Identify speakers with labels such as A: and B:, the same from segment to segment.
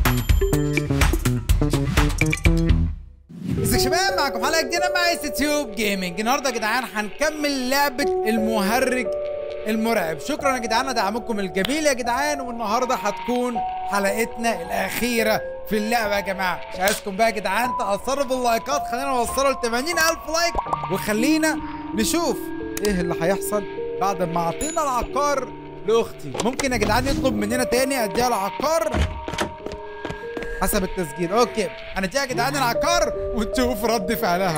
A: ازيك يا شباب معكم حلقه جديده مع اس تيوب جيمنج النهارده يا جدعان هنكمل لعبه المهرج المرعب شكرا يا جدعان على دعمكم الجميل يا جدعان والنهارده هتكون حلقتنا الاخيره في اللعبه يا جماعه مش عايزكم بقى يا جدعان تاثروا باللايكات خلينا نوصلوا ل 80000 لايك وخلينا نشوف ايه اللي هيحصل بعد ما اعطينا العقار لاختي ممكن يا جدعان يطلب مننا تاني اديها العقار حسب التسجيل اوكي هنديها يا جدعان العقار ونشوف رد فعلها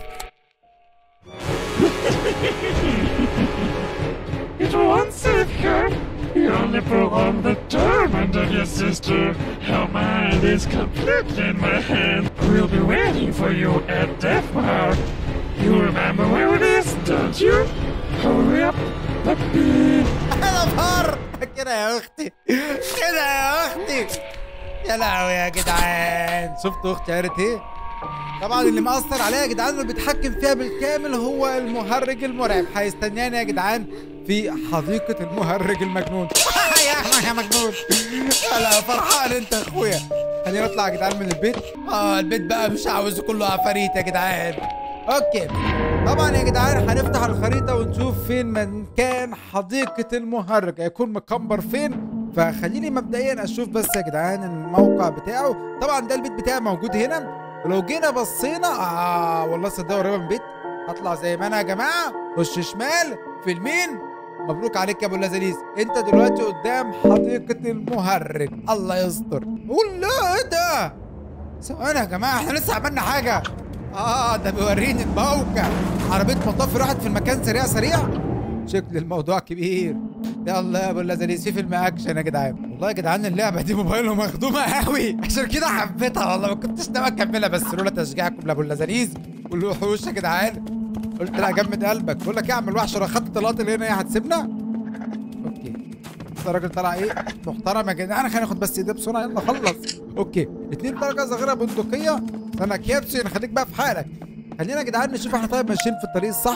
B: It won't save her. You only prolong the torment of your sister. Her mind is completely in my hand. We'll be waiting for you at Death Bar. You remember where it is, don't you? Hurry up, puppy.
A: انا بهر كده يا اختي كده يا اختي يا لهوي يا جدعان شفتوا اختي قالت ايه طبعا اللي مأثر عليها يا جدعان اللي بيتحكم فيها بالكامل هو المهرج المرعب هيستناني يا جدعان في حديقة المهرج المجنون يا يا مجنون لا فرحان انت يا اخويا خلينا نطلع يا جدعان من البيت اه البيت بقى مش عاوز كله عفاريت يا جدعان اوكي طبعا يا جدعان هنفتح الخريطة ونشوف فين مكان حديقة المهرج هيكون مكمبر فين فخليني مبدئيا اشوف بس يا جدعان الموقع بتاعه طبعا ده البيت بتاعي موجود هنا ولو جينا بصينا اه والله صدق قريبه من البيت هطلع زي ما انا يا جماعه خش شمال في اليمين مبروك عليك يا ابو اللذيذ انت دلوقتي قدام حديقه المهرج الله يستر قول لا ايه ده ثواني يا جماعه احنا لسه عملنا حاجه اه ده بيوريني الموقع عربيه مطاف راحت في المكان سريع سريع شكل الموضوع كبير يلا يا ابو اللذيذ في فيلم اكشن يا جدعان والله يا جدعان اللعبه دي موبايله مخدومه قوي عشان كده حبيتها والله ما كنتش ناوي اكملها بس لولا تشجيعكم لابو اللذيذ والوحوش يا جدعان قلت لا جمد قلبك بقول لك ايه اعمل وحش لو خدت الطلقات اللي هنا ايه هتسيبنا اوكي ده راجل طلع ايه محترم يا جدعان خلينا ناخد بس ايديه بسرعه يلا خلص اوكي اتنين درجه صغيره بندقيه انا كيبسي خليك بقى في حالك خلينا يا جدعان نشوف احنا طيب ماشيين في الطريق الصح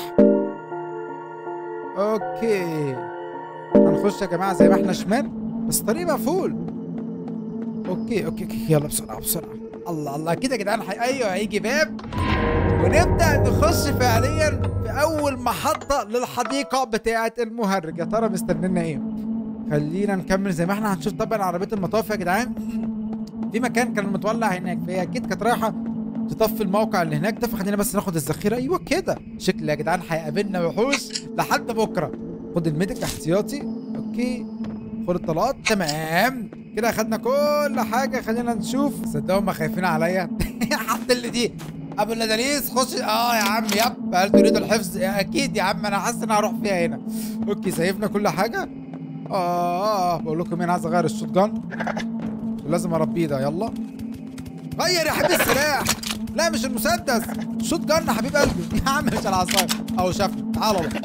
A: اوكي هنخش يا جماعه زي ما احنا شمال بس الطريق مقفول اوكي اوكي اوكي يلا بسرعه بسرعه الله الله كده يا جدعان حي... ايوه هيجي باب ونبدا نخش فعليا في اول محطه للحديقه بتاعه المهرج يا ترى مستنينا ايه خلينا نكمل زي ما احنا هنشوف طبعا عربيه المطاف يا جدعان في مكان كان متولع هناك فهي اكيد كانت رايحه تطفي الموقع اللي هناك ده فخلينا بس ناخد الذخيره ايوه كده شكل يا جدعان هيقابلنا وحوش لحد بكره خد الميديك احتياطي اوكي خد الطلقات تمام كده اخدنا كل حاجه خلينا نشوف صدقوا هم خايفين عليا حط اللي دي ابو اللذيذ خش اه يا عم يب هل تريد الحفظ يا اكيد يا عم انا حاسس ان أنا هروح فيها هنا اوكي سيفنا كل حاجه اه بقول لكم انا عايز اغير الشوت جان ولازم اربيه ده يلا غير يا حبيبي السلاح لا مش المسدس شوت جن يا حبيب قلبي يا عم مش العصايه اهو شافنا تعالوا بقى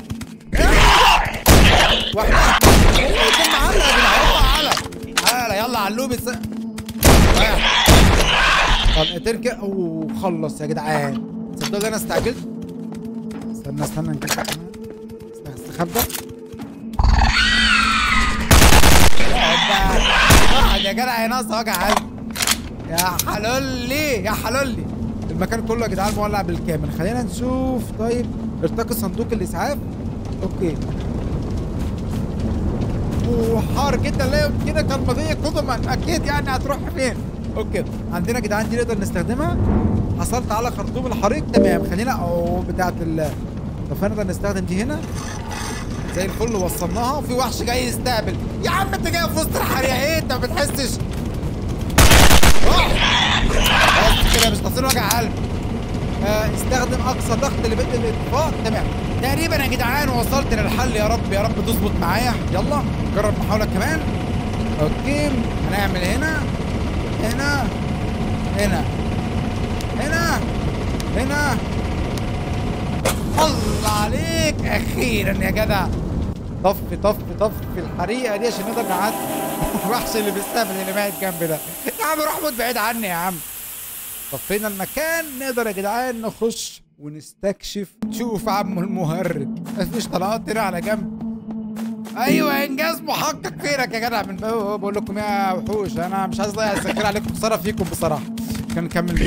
A: واحنا يكون معلق يا جدعان يلا على تعالى يلا علوب الس طلقتين كده اوه خلص يا جدعان تصدقوا انا استعجلت استنى استنى نجيب استخبى اقعد يا جدع يا ناقص وجع قلبي يا حلولي يا حلولي المكان كله يا جدعان مولع بالكامل خلينا نشوف طيب ارتقي صندوق الاسعاف اوكي وحار جدا لا كده كان مضيه قدما اكيد يعني هتروح فين اوكي عندنا يا جدعان دي نقدر نستخدمها حصلت على خرطوم الحريق تمام خلينا او بتاعت ال طب فنقدر نستخدم دي هنا زي الفل وصلناها وفي وحش جاي يستقبل يا عم انت جاي في وسط الحريق ايه انت ما بتحسش بس كده مش تصير وجع قلب آه استخدم اقصى ضغط لبدء الاطفاء تمام تقريبا يا جدعان وصلت للحل يا رب يا رب تظبط معايا يلا نجرب محاولة كمان اوكي هنعمل هنا هنا هنا هنا هنا الله عليك اخيرا يا جدع طفي طفي طفي الحريقه دي عشان نقدر نعدي الوحش اللي بيستقبل اللي قاعد جنبي ده يا عم روح موت بعيد عني يا عم طفينا المكان نقدر يا جدعان نخش ونستكشف شوف عمو المهرج مفيش طلقات هنا على جنب ايوه انجاز محقق فينك يا جدع من أوه، بقول لكم يا وحوش انا مش عايز اضيع الذاكره عليكم خساره فيكم بصراحه كان نكمل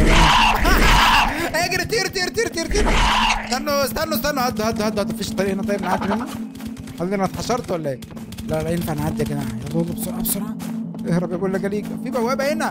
A: اجري طير طير طير طير طير استنوا استنوا استنوا هدوا هدوا هدوا هدوا مفيش طريق هنا طيب نعدي منه خلينا انا اتحشرت ولا ايه؟ لا لا ينفع نعدي يا جماعه يلا يلا بسرعه بسرعه اهرب يا بولا جليجا في بوابه هنا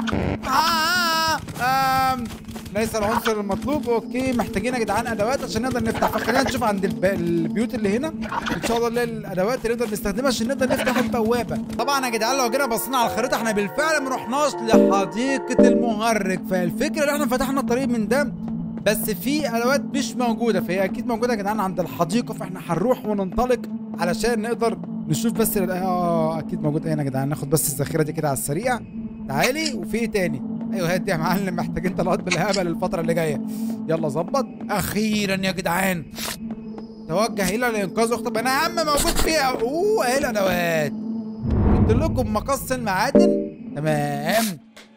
A: آه آم. ليس العنصر المطلوب اوكي محتاجين يا جدعان ادوات عشان نقدر نفتح فخلينا نشوف عند الب... البيوت اللي هنا ان شاء الله نلاقي الادوات اللي نقدر نستخدمها عشان نقدر نفتح البوابه طبعا يا جدعان لو جينا بصينا على الخريطه احنا بالفعل ما رحناش لحديقه المهرج فالفكره ان احنا فتحنا طريق من ده بس في ادوات مش موجوده فهي اكيد موجوده يا جدعان عند الحديقه فاحنا هنروح وننطلق علشان نقدر نشوف بس ال- اه اكيد موجود هنا يا جدعان ناخد بس الذخيره دي كده على السريع تعالي وفي ايه تاني ايوه هات يا معلم محتاجين طلقات بالهبل الفتره اللي جايه يلا ظبط اخيرا يا جدعان توجه الى الانقاذ واخطب انا يا عم موجود فيها اوه ايه الادوات قلت لكم مقص المعادن تمام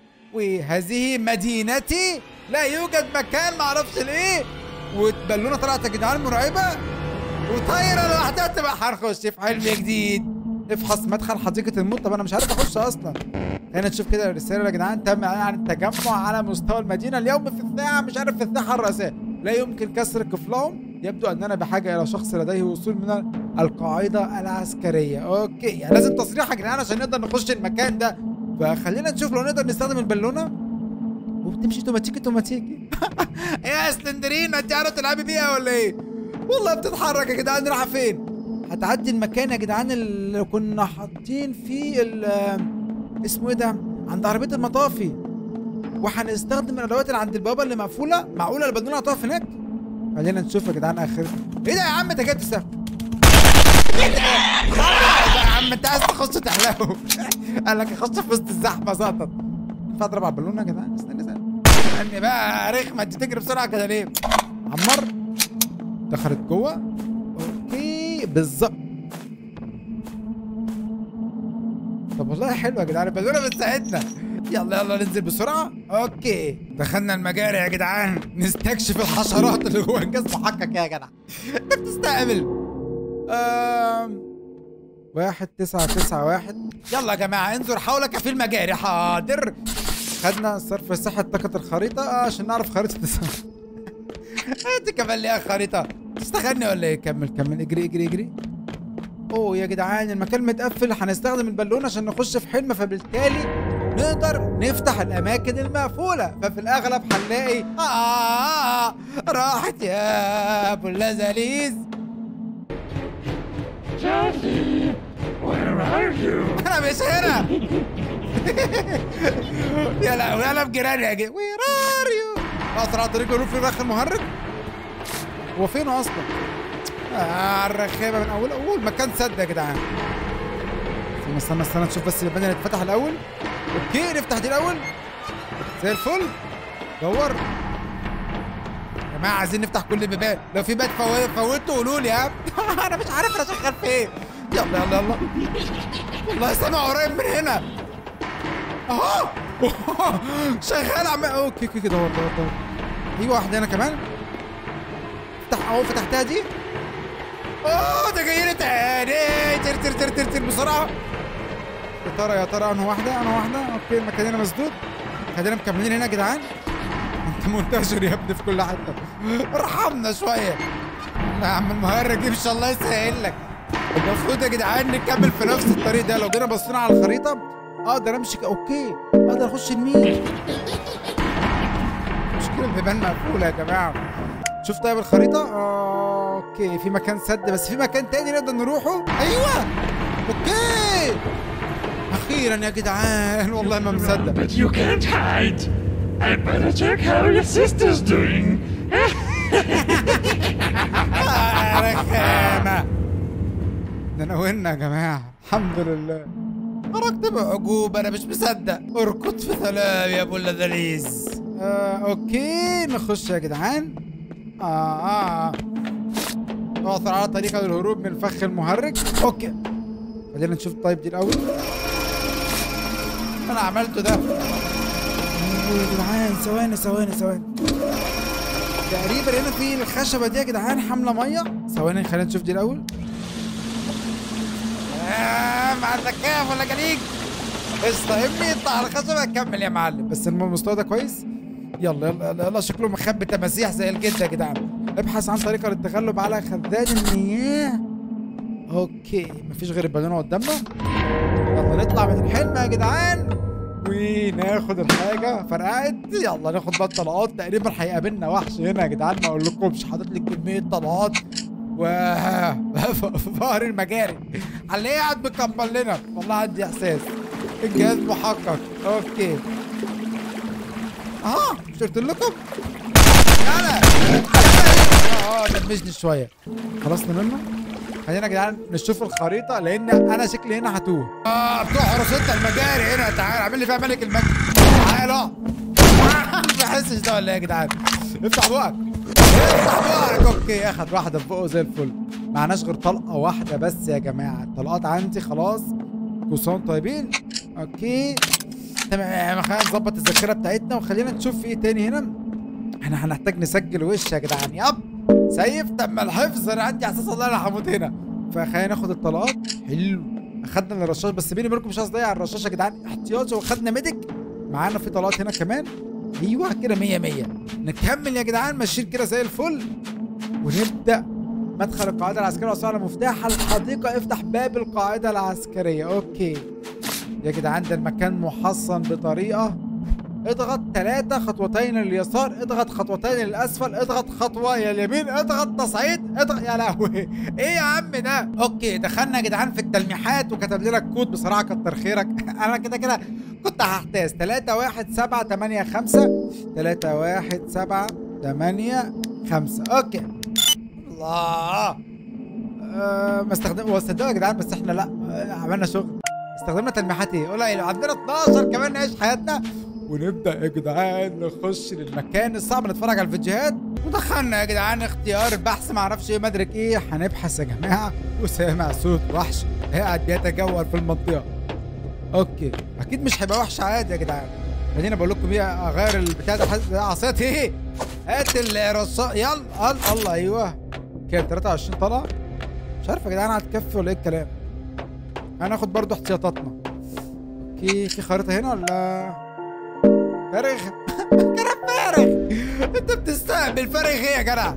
A: وهذه مدينتي لا يوجد مكان معرفش ليه والبالونه طلعت يا جدعان مرعبه وطايره لوحدها تبقى هنخش في حلم جديد افحص مدخل حديقه الموت طب انا مش عارف اخش اصلا هنا نشوف كده الرساله يا جدعان تم اعلان عن التجمع على مستوى المدينه اليوم في الساعه مش عارف في الساحه الرئيسيه لا يمكن كسر قفلهم يبدو اننا بحاجه الى شخص لديه وصول من القاعده العسكريه اوكي يعني لازم تصريح يا جدعان عشان نقدر نخش المكان ده فخلينا نشوف لو نقدر نستخدم البالونه وبتمشي توماتيكي توماتيكي ايه يا اسلندرين انت عارف تلعبي بيها ولا ايه والله بتتحرك يا جدعان رايحه فين هتعدي المكان يا جدعان اللي كنا حاطين فيه ال- اسمه ايه ده عند عربيه المطافي وهنستخدم الادوات اللي عند البوابه اللي مقفوله معقوله البالونه هتقف هناك خلينا نشوف يا جدعان اخر ايه ده يا عم انت جاي تستخدم ايه ده يا عم انت عايز تخش تحلو قال لك اخش في وسط الزحمه زقطت ينفع اضرب على البالونه يا جدعان استنى استنى استنى بقى رخمه انت تجري بسرعه كده ليه عمر دخلت جوه اوكي بالظبط طب والله حلو يا جدعان البالونه بتساعدنا يلا يلا ننزل بسرعه اوكي دخلنا المجاري يا جدعان نستكشف الحشرات اللي جوه انجاز محقق يا جدع انت بتستقبل أم... واحد تسعة تسعة واحد يلا يا جماعة انظر حولك في المجاري حاضر خدنا صرف صحة طاقة الخريطة آه عشان نعرف خريطة الصرف انت كمان ليها خريطة تستغني ولا ايه كمل كمل اجري اجري اجري اوه يا جدعان المكان متقفل هنستخدم البالون عشان نخش في حلم فبالتالي نقدر نفتح الاماكن المقفوله ففي الاغلب هنلاقي آه راحت يا ابو اللذاذيز
B: Johnny, where are you?
A: انا مش هنا يا لا انا بجيراني يا جي وير ار يو اسرع طريق يروح في رخ المهرج هو فين اصلا آه الرخامه من اول اول مكان سد يا جدعان استنى استنى استنى نشوف بس البان اللي اتفتح الاول اوكي نفتح دي الاول زي الفل دور يا جماعه عايزين نفتح كل البيبان لو في باب فوت فوتوا قولوا لي ها انا مش عارف انا شغال فين يلا يلا يلا والله سامع قريب من هنا اهو شغال عم اوكي اوكي كده دور دور دور ايوه واحده هنا كمان افتح اهو فتحتها دي اوه ده جاي لي تاني تر تر تر تر تر بسرعه يا ترى يا ترى انا واحده انا واحده اوكي المكان هنا مسدود خلينا مكملين هنا يا جدعان انت منتشر يا ابني في كل حته ارحمنا شويه يا عم المهرج ان شاء الله يسهل لك المفروض يا جدعان نكمل في نفس الطريق ده لو جينا بصينا على الخريطه اقدر امشي ك- اوكي اقدر اخش يمين مشكله البيبان مقفوله يا جماعه شوف طيب الخريطه آه اوكي في مكان سد بس في مكان تاني نقدر نروحه ايوه اوكي اخيرا يا جدعان والله ما مصدق
B: But you can't hide. I better check how your sister's doing.
A: آه، رخامة ده انا وين يا جماعة الحمد لله خرجت بعجوبة انا مش مصدق اركض في سلام يا ابو اللذيذ آه اوكي نخش يا جدعان اه اه اعثر على طريقة للهروب من فخ المهرج اوكي خلينا نشوف طيب دي الاول انا عملته ده أوه يا جدعان ثواني ثواني ثواني تقريبا هنا في الخشبه دي يا جدعان حامله ميه ثواني خلينا نشوف دي الاول سلام عندك كام ولا جليج قشطة ابني اطلع على الخشبة كمل يا معلم بس الم- المستوى ده كويس يلا يلا يلا, يلا شكله مخبي تماسيح زي الجد يا جدعان ابحث عن طريقة للتغلب على خزان المياه اوكي مفيش غير البالونه قدامنا يلا نطلع من الحلم يا جدعان وناخد الحاجة فرقعت يلا ناخد بقى الطلقات تقريبا هيقابلنا وحش هنا يا جدعان ما اقولكمش حاطط لي كمية طلقات و فار المجاري على ايه قاعد مكمل لنا والله عندي احساس الجهاز محقق اوكي اه مش قلت لكم يلا اه دمجني شويه خلصنا منه خلينا يا جدعان نشوف الخريطه لان انا شكلي هنا هتوه اه بتوع حراسات المجاري هنا تعال اعمل لي فيها ملك المجد تعال اه ما بحسش ده ولا ايه يا جدعان افتح بقك افتح بقك اوكي اخد واحده في بقه زي الفل معناش غير طلقه واحده بس يا جماعه الطلقات عندي خلاص كوسان طيبين اوكي تمام خلينا نظبط الذاكره بتاعتنا وخلينا نشوف في ايه تاني هنا احنا هنحتاج نسجل وش يا جدعان يب سيف تم الحفظ انا عندي احساس والله انا هموت هنا فخلينا ناخد الطلقات حلو اخدنا الرشاش بس بيني وبينكم مش عايز اضيع الرشاش يا جدعان احتياطي واخدنا ميديك معانا في طلقات هنا كمان ايوه كده 100 100 نكمل يا جدعان ماشيين كده زي الفل ونبدا مدخل القاعده العسكريه وصلنا على مفتاح الحديقه افتح باب القاعده العسكريه اوكي يا جدعان ده المكان محصن بطريقه اضغط ثلاثة خطوتين لليسار اضغط خطوتين للأسفل اضغط خطوة يا اليمين اضغط تصعيد اضغط يا لهوي ايه يا عم ده اوكي دخلنا يا جدعان في التلميحات وكتب لنا الكود بصراحة كتر خيرك انا كده كده كنت هحتاس 3 1 7 8 5 3 1 7 8 5 اوكي الله آه ما استخدم هو صدقوا يا جدعان بس احنا لا آه عملنا شغل استخدمنا تلميحات ايه قليل عندنا 12 كمان نعيش حياتنا ونبدا يا جدعان نخش للمكان الصعب نتفرج على الفيديوهات ودخلنا يا جدعان اختيار البحث ما اعرفش ايه مدرك ايه هنبحث يا جماعه وسامع صوت وحش قاعد بيتجول في المنطقه اوكي اكيد مش هيبقى وحش عادي يا جدعان خليني بقول لكم ايه اغير البتاع ده حاسس- ده عصايات ايه هات الرصاص يلا الله الله ايوه كام 23 طلعه مش عارف يا جدعان هتكفي ولا ايه الكلام هناخد برضو احتياطاتنا اوكي في خريطه هنا ولا فارغ كلام فارغ انت بتستقبل فارغ ايه يا جدع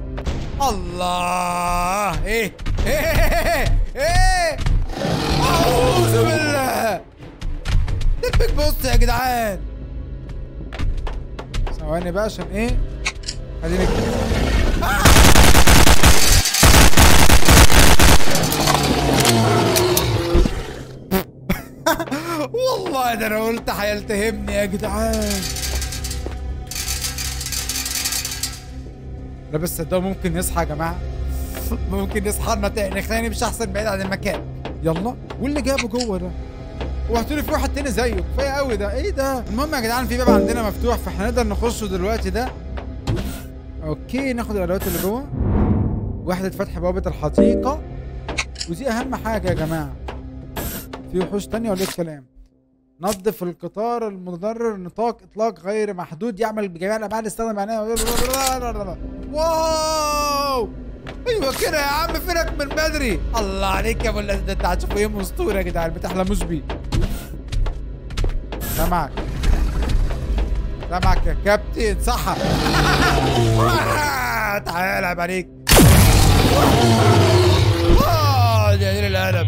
A: الله ايه ايه ايه اعوذ بالله ده البيج بوست يا جدعان ثواني بقى عشان ايه خليني والله ده انا قلت هيلتهمني يا جدعان لا بس ده ممكن يصحى يا جماعه ممكن يصحى لنا تاني خلينا نمشي احسن بعيد عن المكان يلا واللي جابه جوه ده وهتقولي في واحد تاني زيه كفايه قوي ده ايه ده المهم يا جدعان في باب عندنا مفتوح فاحنا نقدر نخشه دلوقتي ده اوكي ناخد الادوات اللي جوه وحده فتح بوابه الحديقه ودي اهم حاجه يا جماعه في وحوش تانية ولا ايه الكلام نظف القطار المتضرر نطاق اطلاق غير محدود يعمل بجميع الابعاد استخدم معناه واو ايوه كده يا عم فينك من بدري الله عليك يا ابو اللذيذ ده انت هتشوفوا ايه اسطوره يا جدعان ما تحلموش بيه سامعك سامعك يا كابتن صح تعال العب عليك آه، دي قليل الادب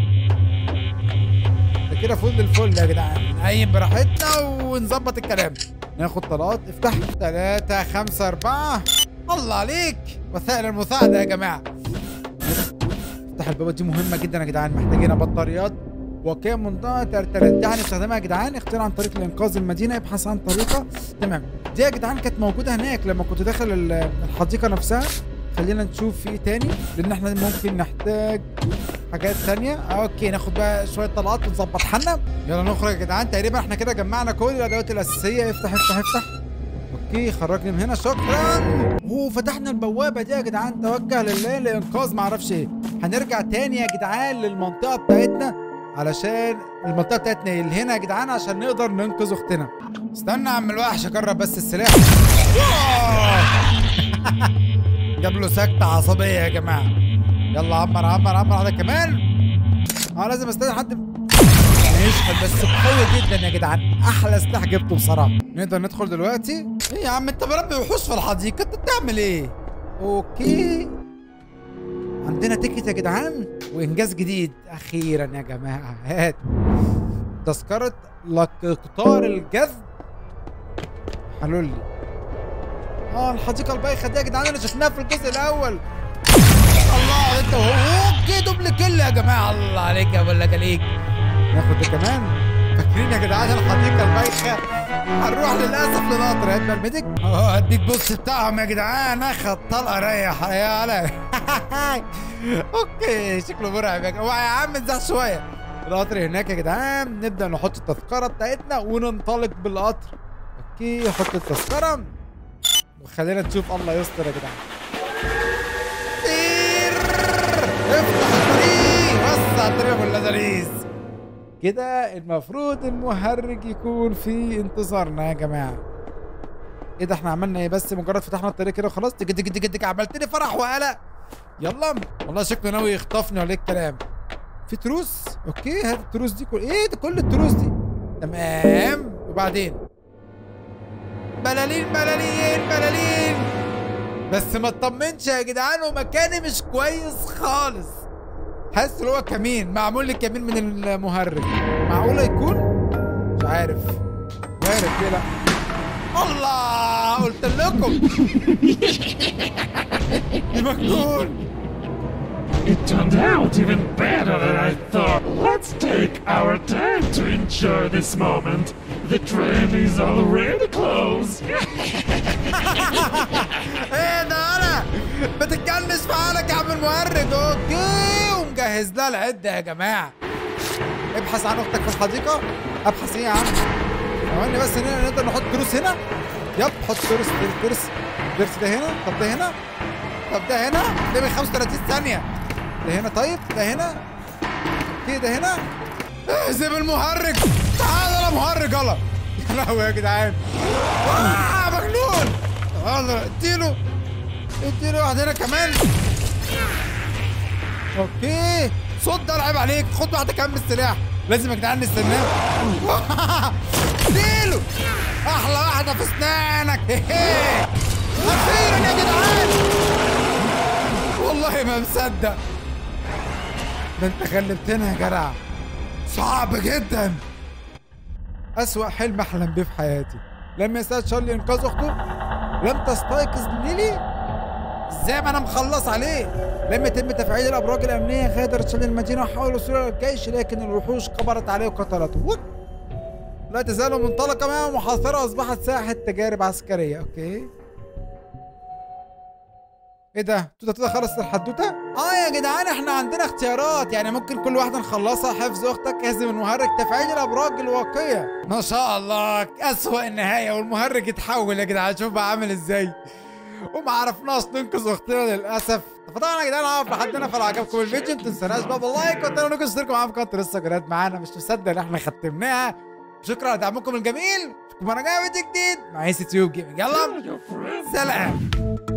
A: ده كده فل الفل يا جدعان نعيم براحتنا ونظبط الكلام ناخد طلقات افتح 3 5 4 الله عليك وسائل المساعدة يا جماعة افتح البابا دي مهمة جدا يا جدعان محتاجين بطاريات وكام منطقة ترتلات دي هنستخدمها يا جدعان اختيار عن طريق لإنقاذ المدينة ابحث عن طريقة تمام دي يا جدعان كانت موجودة هناك لما كنت داخل ال- الحديقة نفسها خلينا نشوف في ايه تاني لان احنا ممكن نحتاج حاجات تانية اوكي ناخد بقى شوية طلقات ونظبط حالنا يلا نخرج يا جدعان تقريبا احنا كده جمعنا كل الادوات الاساسية افتح افتح افتح اوكي خرجني من هنا شكرا اوه فتحنا البوابة دي يا جدعان توجه لله لانقاذ معرفش ايه هنرجع تاني يا جدعان للمنطقة بتاعتنا علشان المنطقة بتاعتنا اللي هنا يا جدعان عشان نقدر ننقذ اختنا استنى يا عم الوحش اجرب بس السلاح جاب له سكتة عصبية يا جماعة يلا عمر عمر عمر هذا كمان اه لازم استنى حد يشحن بس قوي جدا يا جدعان احلى سلاح جبته بصراحه نقدر ندخل دلوقتي ايه يا عم انت مربي وحوش في الحديقه انت بتعمل ايه اوكي عندنا تيكت يا جدعان وانجاز جديد اخيرا يا جماعه هات تذكره لك قطار الجذب حلول لي اه الحديقه البايخه دي يا جدعان انا شفناها في الجزء الاول الله انت وهو اوكي دبل كل يا جماعه الله عليك يا ابو اللجاليك ناخد ده كمان فاكرين يا جدعان الحديقه البايخه هنروح للاسف للقطر هات الميديك اه اديك بص بتاعهم يا جدعان اخد طلقه ريح يا علي اوكي شكله مرعب يا جماعه يا عم انزح شويه القطر هناك يا جدعان نبدا نحط التذكره بتاعتنا وننطلق بالقطر اوكي حط التذكره وخلينا نشوف الله يستر يا جدعان طير افتح الطريق وسع الطريق ابو اللذيذ كده المفروض المهرج يكون في انتظارنا يا جماعه ايه ده احنا عملنا ايه بس مجرد فتحنا الطريق كده وخلاص تك تك تك تك عملت لي فرح وقلق يلا والله شكله ناوي يخطفني ولا ايه الكلام في تروس اوكي هات التروس دي كل ايه ده كل التروس دي تمام وبعدين بلالين بلالين بلالين بس ما تطمنش يا جدعان ومكاني مش كويس خالص حاسس ان هو كمين معمول لي كمين من المهرج معقوله يكون مش عارف وارد ليه لا الله قلت لكم يا مجنون
B: It turned out even better than I thought. Let's take our time to enjoy this moment. The train is already closed.
A: ايه ده انا بتتكلمش في حالك يا عم المهرج اوكي ومجهز لها العده يا جماعه ابحث عن اختك في الحديقه ابحث ايه يا عم ثواني بس هنا نقدر نحط تروس هنا يب حط تروس تروس الترس ده هنا طب ده هنا طب ده هنا ده ب 35 ثانيه ده هنا طيب ده هنا اوكي ده هنا اهزم المهرج تعال يا مهرج يلا يا لهوي يا جدعان آه مجنون يلا اديله اديله واحد هنا كمان اوكي صد ده العيب عليك خد واحده كمان من السلاح لازم يا جدعان نستناه اديله احلى واحده في اسنانك اخيرا يا جدعان والله ما مصدق ده انت غلبتنا يا جدع صعب جدا أسوأ حلم أحلم بيه في حياتي لم يساعد شارلي إنقاذ أخته لم تستيقظ ليلي ازاي ما انا مخلص عليه لم يتم تفعيل الابراج الامنيه غادر شارلي المدينه وحاول الوصول الى الجيش لكن الوحوش قبضت عليه وقتلته وك. لا تزال منطلقه معه محاصره اصبحت ساحه تجارب عسكريه اوكي ايه ده؟ توتا توتا خلص الحدوته؟ اه يا جدعان احنا عندنا اختيارات يعني ممكن كل واحده نخلصها حفظ اختك اهزم المهرج تفعيل الابراج الواقيه ما شاء الله اسوأ النهايه والمهرج اتحول يا جدعان شوف بقى عامل ازاي وما عرفناش ننقذ اختنا للاسف فطبعا يا جدعان اعرف لحدنا فلو عجبكم الفيديو ما تنسوناش بقى باللايك وتعملوا انكم تشتركوا معانا في قناه لسه جداد معانا مش مصدق ان احنا ختمناها شكرا على دعمكم الجميل اشوفكم مره جايه فيديو جديد مع ايس تيوب جيمنج يلا
B: Your friends
A: سلام